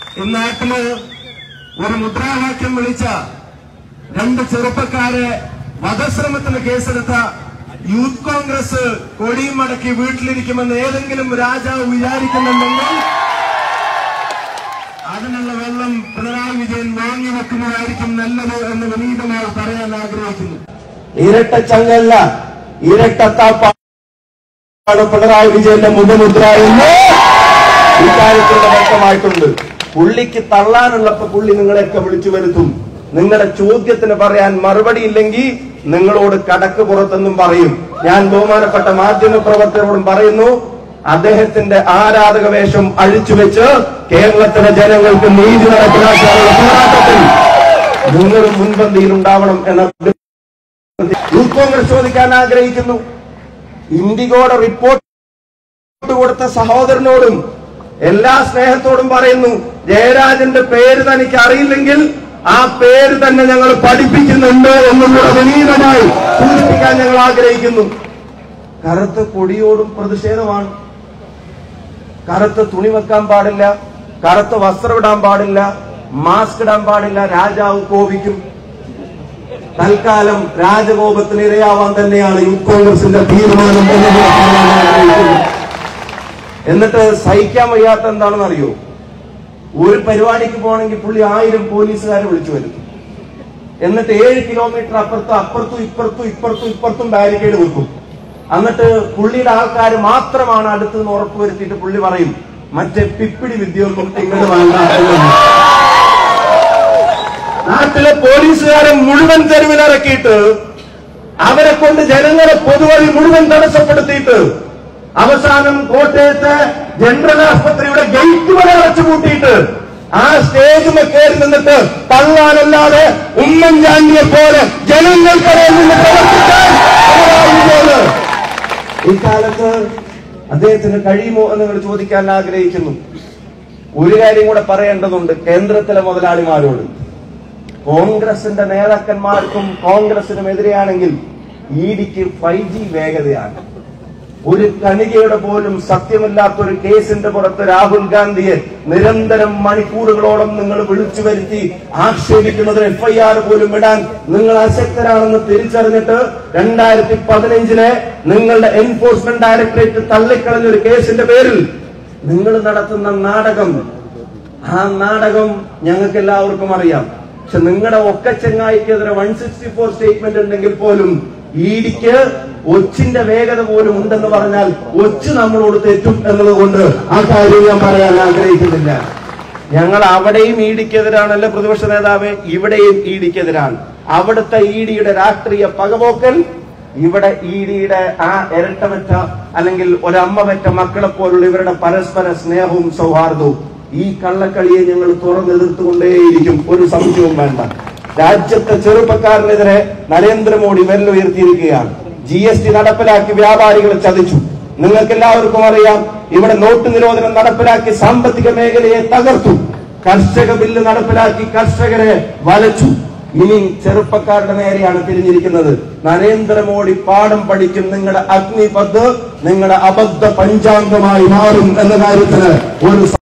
ഈ നാട്ടില് ഒരു മുദ്രാവാക്യം വിളിച്ച രണ്ട് ചെറുപ്പക്കാരെ വധശ്രമത്തിന് കേസെടുത്ത യൂത്ത് കോൺഗ്രസ് കൊടിയും മടക്കി വീട്ടിലിരിക്കുമെന്ന് ഏതെങ്കിലും രാജാവ് വിചാരിക്കുന്നുണ്ടെങ്കിൽ അതിനുള്ള വെള്ളം പിണറായി വിജയൻ വാങ്ങി വെക്കുന്നതായിരിക്കും നല്ലത് എന്ന് വിനീതമായി പറയാൻ ആഗ്രഹിക്കുന്നു ഇരട്ടച്ചങ്ങല്ല ഇരട്ടത്താപ്പാണ് പിണറായി വിജയന്റെ മുഖമുദ്ര എന്ന് ഇക്കാര്യത്തിൽ വ്യക്തമായിട്ടുണ്ട് പുള്ളിക്ക് തള്ളാനുള്ളപ്പോ പുള്ളി നിങ്ങളെയൊക്കെ വിളിച്ചു വരുത്തും നിങ്ങളുടെ ചോദ്യത്തിന് പറയാൻ മറുപടി ഇല്ലെങ്കിൽ നിങ്ങളോട് കടക്ക് പുറത്തെന്നും പറയും ഞാൻ ബഹുമാനപ്പെട്ട മാധ്യമ പ്രവർത്തകരോടും പറയുന്നു അദ്ദേഹത്തിന്റെ ആരാധക വേഷം അഴിച്ചുവെച്ച് കേരളത്തിലെ ജനങ്ങൾക്ക് നീതി നടപ്പിലാക്കാനുള്ള പോരാട്ടത്തിൽ നിങ്ങൾ മുൻപന്തിയിൽ ഉണ്ടാവണം എന്ന യൂത്ത് കോൺഗ്രസ് ചോദിക്കാൻ ആഗ്രഹിക്കുന്നു ഇൻഡിഗോയുടെ റിപ്പോർട്ട് കൊടുത്ത സഹോദരനോടും എല്ലാ സ്നേഹത്തോടും പറയുന്നു ജയരാജന്റെ പേര് തനിക്ക് അറിയില്ലെങ്കിൽ ആ പേര് തന്നെ ഞങ്ങൾ പഠിപ്പിക്കുന്നുണ്ട് എന്നുകൂടെ വിനീതമായി സൂചിപ്പിക്കാൻ ഞങ്ങൾ ആഗ്രഹിക്കുന്നു കറുത്ത കൊടിയോടും പ്രതിഷേധമാണ് കറുത്ത തുണി വെക്കാൻ പാടില്ല കറുത്ത വസ്ത്രം ഇടാൻ പാടില്ല മാസ്ക് ഇടാൻ പാടില്ല രാജാവ് കോപിക്കും തൽക്കാലം രാജകോപത്തിന് ഇരയാവാൻ തന്നെയാണ് യൂത്ത് കോൺഗ്രസിന്റെ തീരുമാനം എന്ന് കൂടെ പറയാൻ ആഗ്രഹിക്കുന്നു. എന്നിട്ട് സഹിക്കാൻ വയ്യാത്ത എന്താണെന്ന് അറിയോ ഒരു പരിപാടിക്ക് പോകണമെങ്കിൽ പുള്ളി ആയിരം പോലീസുകാരെ വിളിച്ചു വരും എന്നിട്ട് ഏഴ് കിലോമീറ്റർ അപ്പുറത്തും അപ്പുറത്തും ഇപ്പുറത്തും ഇപ്പുറത്തും ഇപ്പുറത്തും ബാരിക്കേഡ് വെക്കും എന്നിട്ട് പുള്ളിയുടെ ആൾക്കാർ മാത്രമാണ് അടുത്ത് നിന്ന് ഉറപ്പുവരുത്തിയിട്ട് പുള്ളി പറയും മറ്റേ പിപ്പിടി വിദ്യയൊന്നും ഇങ്ങോട്ട് വേണ്ട എന്ന്. നാട്ടിലെ പോലീസുകാരെ മുഴുവൻ തെരുവിലിറക്കിയിട്ട് അവരെ കൊണ്ട് ജനങ്ങളെ പൊതുവഴി മുഴുവൻ തടസ്സപ്പെടുത്തിയിട്ട് അവസാനം കോട്ടയത്തെ ജനറൽ ആസ്പത്രിയുടെ ഗേറ്റ് വരെ അടച്ചു പൂട്ടിയിട്ട് ആ സ്റ്റേജിൽ കയറി നിന്നിട്ട് തള്ളാനല്ലാതെ ഉമ്മൻചാണ്ടിയെ പോലെ ജനങ്ങൾക്കിടയിൽ നിന്ന് പ്രവർത്തിക്കാൻ പിണറായി വിജയന് ഇക്കാലത്ത് അദ്ദേഹത്തിന് കഴിയുമോ എന്ന് നിങ്ങൾ ചോദിക്കാൻ ആഗ്രഹിക്കുന്നു ഒരു കാര്യം കൂടെ പറയേണ്ടതുണ്ട് കേന്ദ്രത്തിലെ മുതലാളിമാരോട് കോൺഗ്രസിന്റെ നേതാക്കന്മാർക്കും കോൺഗ്രസിനും എതിരെയാണെങ്കിൽ ഇഡിക്ക് ഫൈവ് ജി വേഗതയാണ് ഒരു കണികയുടെ പോലും സത്യമില്ലാത്ത ഒരു കേസിന്റെ പുറത്ത് രാഹുൽ ഗാന്ധിയെ നിരന്തരം മണിക്കൂറുകളോളം നിങ്ങൾ വിളിച്ചു വരുത്തി ആക്ഷേപിക്കുന്നത് എഫ്ഐആർ പോലും ഇടാൻ നിങ്ങൾ അശക്തരാണെന്ന് തിരിച്ചറിഞ്ഞിട്ട് രണ്ടായിരത്തി പതിനഞ്ചിലെ നിങ്ങളുടെ എൻഫോഴ്സ്മെന്റ് ഡയറക്ടറേറ്റ് തള്ളിക്കളഞ്ഞ ഒരു കേസിന്റെ പേരിൽ നിങ്ങൾ നടത്തുന്ന നാടകം ആ നാടകം ഞങ്ങൾക്ക് എല്ലാവർക്കും അറിയാം പക്ഷെ നിങ്ങളുടെ ഒക്കെ ചെങ്ങായിക്കെതിരെ വൺ സിക്സ്റ്റി ഫോർ സ്റ്റേറ്റ്മെന്റ് ഉണ്ടെങ്കിൽ പോലും ഈടിക്ക് ഒച്ചിന്റെ വേഗത പോലും ഉണ്ടെന്ന് പറഞ്ഞാൽ ഒച്ച് നമ്മളോട് തെറ്റും എന്നതുകൊണ്ട് ആ കാര്യം ഞാൻ പറയാൻ ആഗ്രഹിക്കുന്നില്ല ഞങ്ങൾ അവിടെയും ഈടിക്കെതിരാണല്ലോ പ്രതിപക്ഷ നേതാവ് ഇവിടെയും ഈടിക്കെതിരാണ് അവിടുത്തെ ഈടിയുടെ രാഷ്ട്രീയ പകപോക്കൽ ഇവിടെ ഈടിയുടെ ആ ഇരട്ടമറ്റ അല്ലെങ്കിൽ ഒരമ്മ പെറ്റ മക്കളെ പോലുള്ള ഇവരുടെ പരസ്പര സ്നേഹവും സൗഹാർദ്ദവും ഈ കള്ളക്കളിയെ ഞങ്ങൾ തുറന്നെതിർത്തുകൊണ്ടേയിരിക്കും ഒരു സംശയവും വേണ്ട രാജ്യത്തെ ചെറുപ്പക്കാരനെതിരെ നരേന്ദ്രമോദി വെല്ലുയർത്തിയിരിക്കുകയാണ് ജി എസ് ടി നടപ്പിലാക്കി വ്യാപാരികളെ ചതിച്ചു നിങ്ങൾക്ക് എല്ലാവർക്കും അറിയാം ഇവിടെ നോട്ട് നിരോധനം നടപ്പിലാക്കി സാമ്പത്തിക മേഖലയെ തകർത്തു കർഷക ബില്ല് നടപ്പിലാക്കി കർഷകരെ വലച്ചു ഇനി ചെറുപ്പക്കാരുടെ നേരെയാണ് തിരിഞ്ഞിരിക്കുന്നത് നരേന്ദ്രമോദി പാഠം പഠിക്കും നിങ്ങളുടെ അഗ്നിപഥ് നിങ്ങളുടെ അബദ്ധ പഞ്ചാംഗമായി മാറും എന്ന കാര്യത്തിന് ഒരു